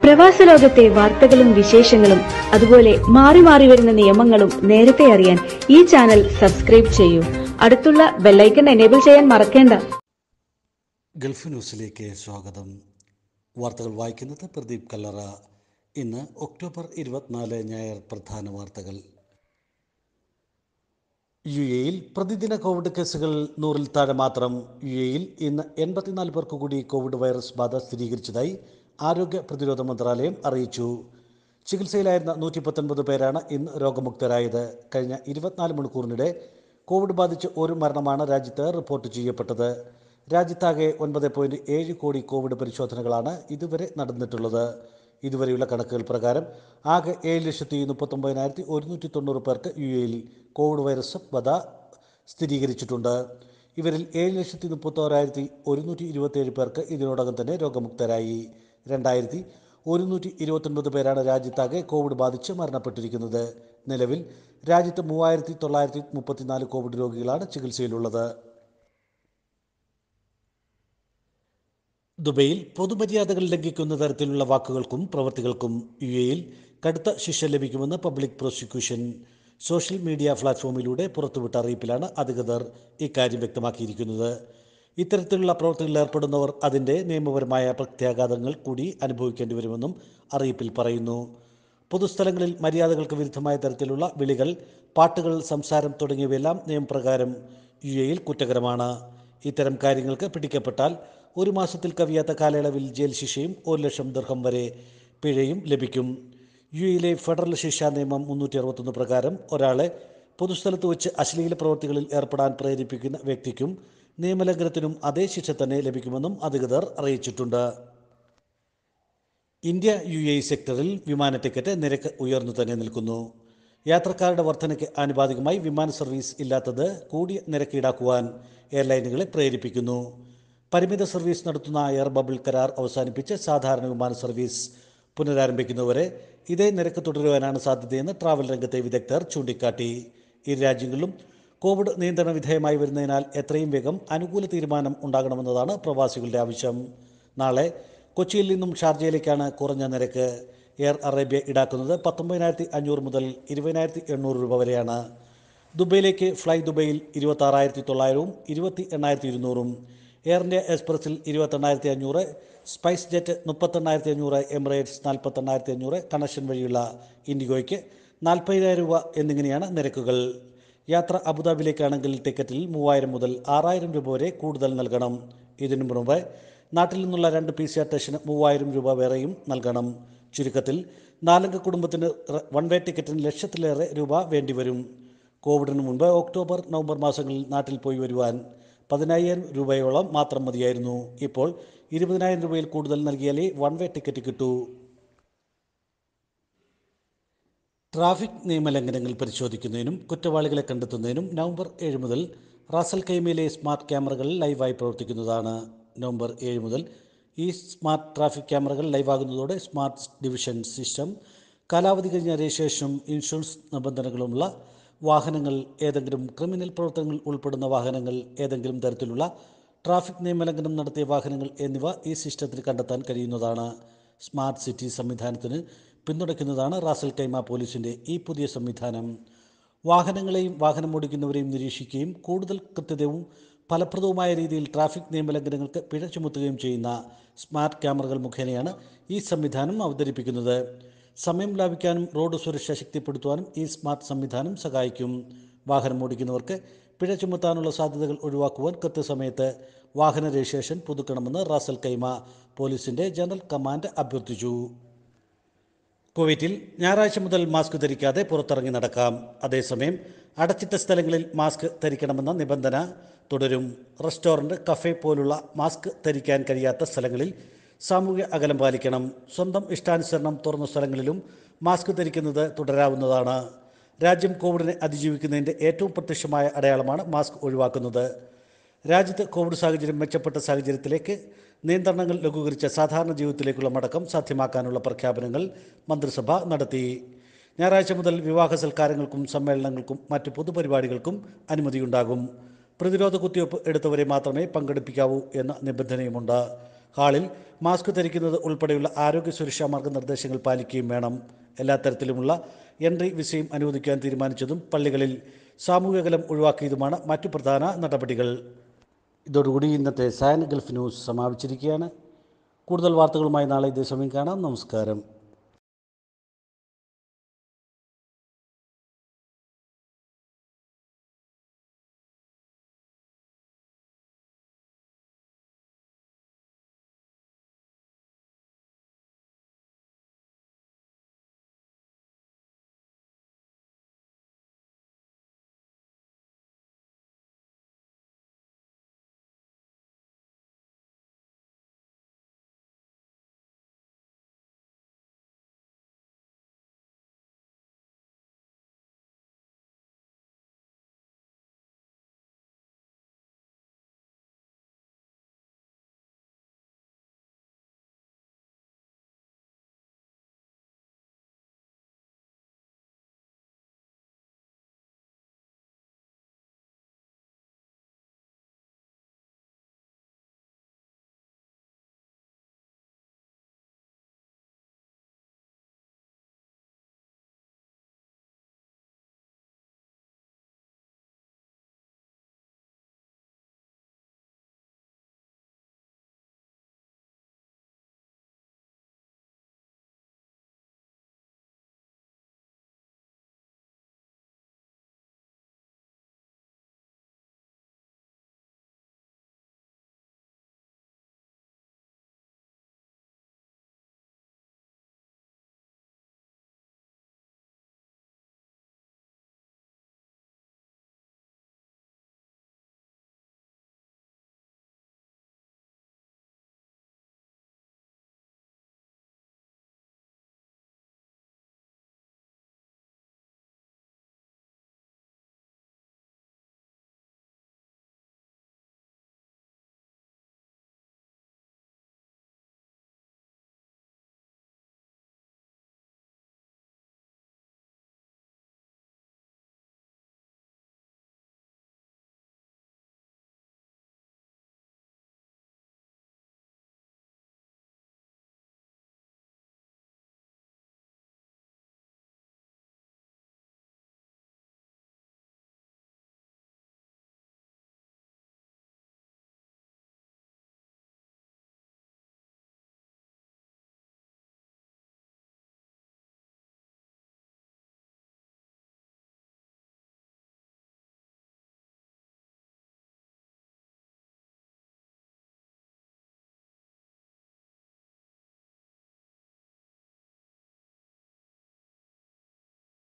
പ്രവാസ ലോകത്തെ വാർത്തകളും വിശേഷങ്ങളും അതുപോലെ മാറി മാറി വരുന്ന നിയമങ്ങളും നേരത്തെ അറിയാൻ ഈ ചാനൽ സബ്സ്ക്രൈബ് ചെയ്യൂ അടുത്തുള്ള ബെല്ലൈക്കൺ എനേബിൾ ചെയ്യാൻ മറക്കേണ്ട ഗൾഫ് ന്യൂസിലേക്ക് സ്വാഗതം വാർത്തകൾ വായിക്കുന്നത് പ്രദീപ് കല്ലറ ഇന്ന് ഒക്ടോബർ ഇരുപത്തിനാല് ഞായർ പ്രധാന വാർത്തകൾ യു എയിൽ പ്രതിദിന കോവിഡ് കേസുകൾ നൂറിൽ താഴെ മാത്രം യു എയിൽ ഇന്ന് എൺപത്തിനാല് പേർക്ക് കൂടി കോവിഡ് വൈറസ് ബാധ സ്ഥിരീകരിച്ചതായി ആരോഗ്യ പ്രതിരോധ മന്ത്രാലയം അറിയിച്ചു ചികിത്സയിലായിരുന്ന നൂറ്റി പത്തൊൻപത് പേരാണ് ഇന്ന് രോഗമുക്തരായത് കഴിഞ്ഞ ഇരുപത്തിനാല് മണിക്കൂറിനിടെ കോവിഡ് ബാധിച്ച് ഒരു മരണമാണ് രാജ്യത്ത് റിപ്പോർട്ട് ചെയ്യപ്പെട്ടത് രാജ്യത്താകെ ഒൻപത് പോയിന്റ് ഏഴ് കോടി കോവിഡ് പരിശോധനകളാണ് ഇതുവരെ നടന്നിട്ടുള്ളത് ഇതുവരെയുള്ള കണക്കുകൾ പ്രകാരം ആകെ ഏഴ് ലക്ഷത്തി മുപ്പത്തൊമ്പതിനായിരത്തി ഒരുന്നൂറ്റി തൊണ്ണൂറ് പേർക്ക് യു എയിൽ കോവിഡ് വൈറസ് ബാധ സ്ഥിരീകരിച്ചിട്ടുണ്ട് ഇവരിൽ ഏഴ് ലക്ഷത്തി മുപ്പത്തോരായിരത്തി ഒരുന്നൂറ്റി ഇരുപത്തിയേഴ് പേർക്ക് ഇതിനോടകം തന്നെ രോഗമുക്തരായി രണ്ടായിരത്തി ഒരുന്നൂറ്റി ഇരുപത്തൊൻപത് പേരാണ് രാജ്യത്താകെ കോവിഡ് ബാധിച്ച് മരണപ്പെട്ടിരിക്കുന്നത് നിലവിൽ രാജ്യത്ത് മൂവായിരത്തി തൊള്ളായിരത്തി മുപ്പത്തിനാല് കോവിഡ് രോഗികളാണ് ചികിത്സയിലുള്ളത് ദുബൈയിൽ പൊതുമര്യാദകൾ ലംഘിക്കുന്ന തരത്തിലുള്ള വാക്കുകൾക്കും പ്രവൃത്തികൾക്കും യു എയിൽ കടുത്ത ശിക്ഷ ലഭിക്കുമെന്ന് പബ്ലിക് പ്രോസിക്യൂഷൻ സോഷ്യൽ മീഡിയ പ്ലാറ്റ്ഫോമിലൂടെ പുറത്തുവിട്ട അറിയിപ്പിലാണ് അധികൃതർ ഇക്കാര്യം വ്യക്തമാക്കിയിരിക്കുന്നത് ഇത്തരത്തിലുള്ള പ്രവർത്തികളിൽ ഏർപ്പെടുന്നവർ അതിൻ്റെ നിയമപരമായ പ്രത്യാഘാതങ്ങൾ കൂടി അനുഭവിക്കേണ്ടി വരുമെന്നും അറിയിപ്പിൽ പറയുന്നു പൊതുസ്ഥലങ്ങളിൽ മര്യാദകൾക്ക് വിരുദ്ധമായ തരത്തിലുള്ള വിളികൾ പാട്ടുകൾ സംസാരം തുടങ്ങിയവയെല്ലാം നിയമപ്രകാരം യു എയിൽ കുറ്റകരമാണ് ഇത്തരം കാര്യങ്ങൾക്ക് പിടിക്കപ്പെട്ടാൽ ഒരു മാസത്തിൽ കവിയാത്ത കാലയളവിൽ ജയിൽ ശിക്ഷയും ഒരു ലക്ഷം ദീർഘം വരെ പിഴയും ലഭിക്കും യു എയിലെ ഫെഡറൽ ശിക്ഷാ നിയമം മുന്നൂറ്റി അറുപത്തൊന്ന് പ്രകാരം ഒരാളെ പൊതുസ്ഥലത്ത് വെച്ച് അശ്ലീല പ്രവൃത്തികളിൽ ഏർപ്പെടാൻ പ്രേരിപ്പിക്കുന്ന വ്യക്തിക്കും നിയമലംഘനത്തിനും അതേ ശിക്ഷ തന്നെ ലഭിക്കുമെന്നും അധികൃതർ അറിയിച്ചിട്ടുണ്ട് ഇന്ത്യ യു എ സെക്ടറിൽ വിമാന ടിക്കറ്റ് നിരക്ക് ഉയർന്നു തന്നെ നിൽക്കുന്നു യാത്രക്കാരുടെ വർധനയ്ക്ക് ആനുപാതികമായി വിമാന സർവീസ് ഇല്ലാത്തത് കൂടിയ നിരക്ക് ഈടാക്കുവാൻ എയർലൈനുകളെ പ്രേരിപ്പിക്കുന്നു പരിമിത സർവീസ് നടത്തുന്ന എയർ ബബിൾ കരാർ അവസാനിപ്പിച്ച് സാധാരണ വിമാന സർവീസ് പുനരാരംഭിക്കുന്നവരെ ഇതേ നിരക്ക് തുടരുവാനാണ് സാധ്യതയെന്ന് ട്രാവൽ രംഗത്തെ വിദഗ്ധർ ചൂണ്ടിക്കാട്ടി ഇരു രാജ്യങ്ങളിലും കോവിഡ് നിയന്ത്രണ വിധേയമായി വരുന്നതിനാൽ എത്രയും വേഗം അനുകൂല തീരുമാനം ഉണ്ടാകണമെന്നതാണ് പ്രവാസികളുടെ ആവശ്യം നാളെ കൊച്ചിയിൽ നിന്നും ഷാർജയിലേക്കാണ് കുറഞ്ഞ നിരക്ക് എയർ അറേബ്യ ഈടാക്കുന്നത് പത്തൊമ്പതിനായിരത്തി അഞ്ഞൂറ് മുതൽ ഇരുപതിനായിരത്തി എണ്ണൂറ് രൂപ വരെയാണ് ദുബൈയിലേക്ക് ഫ്ലൈ ദുബൈയിൽ ഇരുപത്തി ആറായിരത്തി തൊള്ളായിരവും ഇരുപത്തി എണ്ണായിരത്തി ഇരുന്നൂറും എയർ ഇന്ത്യ എക്സ്പ്രസിൽ ഇരുപത്തെണ്ണായിരത്തി അഞ്ഞൂറ് സ്പൈസ് ജെറ്റ് മുപ്പത്തെണ്ണായിരത്തി അഞ്ഞൂറ് എമിറേറ്റ്സ് നാൽപ്പത്തെണ്ണായിരത്തി അഞ്ഞൂറ് കണക്ഷൻ വഴിയുള്ള ഇൻഡിഗോയ്ക്ക് നാൽപ്പതിനായിരം രൂപ എന്നിങ്ങനെയാണ് നിരക്കുകൾ യാത്ര അബുദാബിയിലേക്കാണെങ്കിൽ ടിക്കറ്റിൽ മൂവായിരം മുതൽ ആറായിരം രൂപ വരെ കൂടുതൽ നൽകണം ഇതിനു മുമ്പ് നാട്ടിൽ നിന്നുള്ള രണ്ട് പി സി ആർ ടെസ്റ്റിന് മൂവായിരം രൂപ വേറെയും നൽകണം ചുരുക്കത്തിൽ നാലംഗ കുടുംബത്തിന് വൺ വേ ടിക്കറ്റിന് ലക്ഷത്തിലേറെ രൂപ വേണ്ടിവരും കോവിഡിന് മുമ്പ് ഒക്ടോബർ നവംബർ മാസങ്ങളിൽ നാട്ടിൽ പോയി വരുവാൻ പതിനായിരം രൂപയോളം മാത്രം മതിയായിരുന്നു ഇപ്പോൾ ഇരുപതിനായിരം രൂപയിൽ കൂടുതൽ നൽകിയാലേ വൺ വേ ടിക്കറ്റ് കിട്ടൂ ട്രാഫിക് നിയമലംഘനങ്ങൾ പരിശോധിക്കുന്നതിനും കുറ്റവാളികളെ കണ്ടെത്തുന്നതിനും നവംബർ ഏഴ് മുതൽ റാസൽ കൈമയിലെ സ്മാർട്ട് ക്യാമറകൾ ലൈവായി പ്രവർത്തിക്കുന്നതാണ് നവംബർ ഏഴ് മുതൽ ഈ സ്മാർട്ട് ട്രാഫിക് ക്യാമറകൾ ലൈവാകുന്നതോടെ സ്മാർട്ട് ഡിവിഷൻ സിസ്റ്റം കാലാവധി കഴിഞ്ഞ രജിസ്ട്രേഷനും ഇൻഷുറൻസ് നിബന്ധനകളുമുള്ള വാഹനങ്ങൾ ഏതെങ്കിലും ക്രിമിനൽ പ്രവർത്തനങ്ങൾ ഉൾപ്പെടുന്ന വാഹനങ്ങൾ ഏതെങ്കിലും തരത്തിലുള്ള ട്രാഫിക് നിയമലംഘനം നടത്തിയ വാഹനങ്ങൾ എന്നിവ ഈ സിസ്റ്റത്തിൽ കണ്ടെത്താൻ കഴിയുന്നതാണ് സ്മാർട്ട് സിറ്റി സംവിധാനത്തിന് പിന്തുണയ്ക്കുന്നതാണ് റാസൽ കൈമ പോലീസിൻ്റെ ഈ പുതിയ സംവിധാനം വാഹനങ്ങളെയും വാഹനം ഓടിക്കുന്നവരെയും നിരീക്ഷിക്കുകയും കൂടുതൽ കൃത്യതയും ഫലപ്രദവുമായ രീതിയിൽ ട്രാഫിക് നിയമലംഘനങ്ങൾക്ക് പിഴ ചുമത്തുകയും ചെയ്യുന്ന സ്മാർട്ട് ക്യാമറകൾ മുഖേനയാണ് ഈ സംവിധാനം അവതരിപ്പിക്കുന്നത് സമയം ലാഭിക്കാനും റോഡ് സുരക്ഷ ശക്തിപ്പെടുത്തുവാനും ഈ സ്മാർട്ട് സംവിധാനം സഹായിക്കും വാഹനം ഓടിക്കുന്നവർക്ക് പിഴ ചുമത്താനുള്ള സാധ്യതകൾ ഒഴിവാക്കുവാൻ കൃത്യസമയത്ത് വാഹന രജിസ്ട്രേഷൻ പുതുക്കണമെന്ന് റാസൽ കൈമ പോലീസിന്റെ ജനറൽ കമാൻഡ് അഭ്യർത്ഥിച്ചു കുവൈറ്റിൽ ഞായറാഴ്ച മുതൽ മാസ്ക് ധരിക്കാതെ പുറത്തിറങ്ങി നടക്കാം അതേസമയം അടച്ചിട്ട സ്ഥലങ്ങളിൽ മാസ്ക് ധരിക്കണമെന്ന നിബന്ധന തുടരും റെസ്റ്റോറൻറ്റ് കഫേ പോലുള്ള മാസ്ക് ധരിക്കാൻ കഴിയാത്ത സ്ഥലങ്ങളിൽ സാമൂഹ്യ അകലം പാലിക്കണം സ്വന്തം ഇഷ്ടാനുസരണം തുറന്ന സ്ഥലങ്ങളിലും മാസ്ക് ധരിക്കുന്നത് തുടരാവുന്നതാണ് രാജ്യം കോവിഡിനെ അതിജീവിക്കുന്നതിൻ്റെ ഏറ്റവും പ്രത്യക്ഷമായ അടയാളമാണ് മാസ്ക് ഒഴിവാക്കുന്നത് രാജ്യത്ത് കോവിഡ് സാഹചര്യം മെച്ചപ്പെട്ട സാഹചര്യത്തിലേക്ക് നിയന്ത്രണങ്ങൾ ലഘൂകരിച്ച സാധാരണ ജീവിതത്തിലേക്കുള്ള മടക്കം സാധ്യമാക്കാനുള്ള പ്രഖ്യാപനങ്ങൾ മന്ത്രിസഭ നടത്തി ഞായറാഴ്ച മുതൽ വിവാഹ സൽക്കാരങ്ങൾക്കും സമ്മേളനങ്ങൾക്കും മറ്റു പൊതുപരിപാടികൾക്കും അനുമതിയുണ്ടാകും പ്രതിരോധ കുത്തിവയ്പ് എടുത്തവരെ മാത്രമേ പങ്കെടുപ്പിക്കാവൂ എന്ന നിബന്ധനയുമുണ്ട് ഹാളിൽ മാസ്ക് ധരിക്കുന്നത് ഉൾപ്പെടെയുള്ള ആരോഗ്യ സുരക്ഷാ മാർഗനിർദ്ദേശങ്ങൾ പാലിക്കുകയും വേണം എല്ലാ തരത്തിലുമുള്ള എൻട്രി വിസയും അനുവദിക്കാൻ തീരുമാനിച്ചതും പള്ളികളിൽ സാമൂഹിക അകലം ഒഴിവാക്കിയതുമാണ് മറ്റു പ്രധാന നടപടികൾ ഇതോടുകൂടി ഇന്നത്തെ സായൻ ഗൾഫ് ന്യൂസ് സമാപിച്ചിരിക്കുകയാണ് കൂടുതൽ വാർത്തകളുമായി നാളെ ഇതേ സമയം കാണാം നമസ്കാരം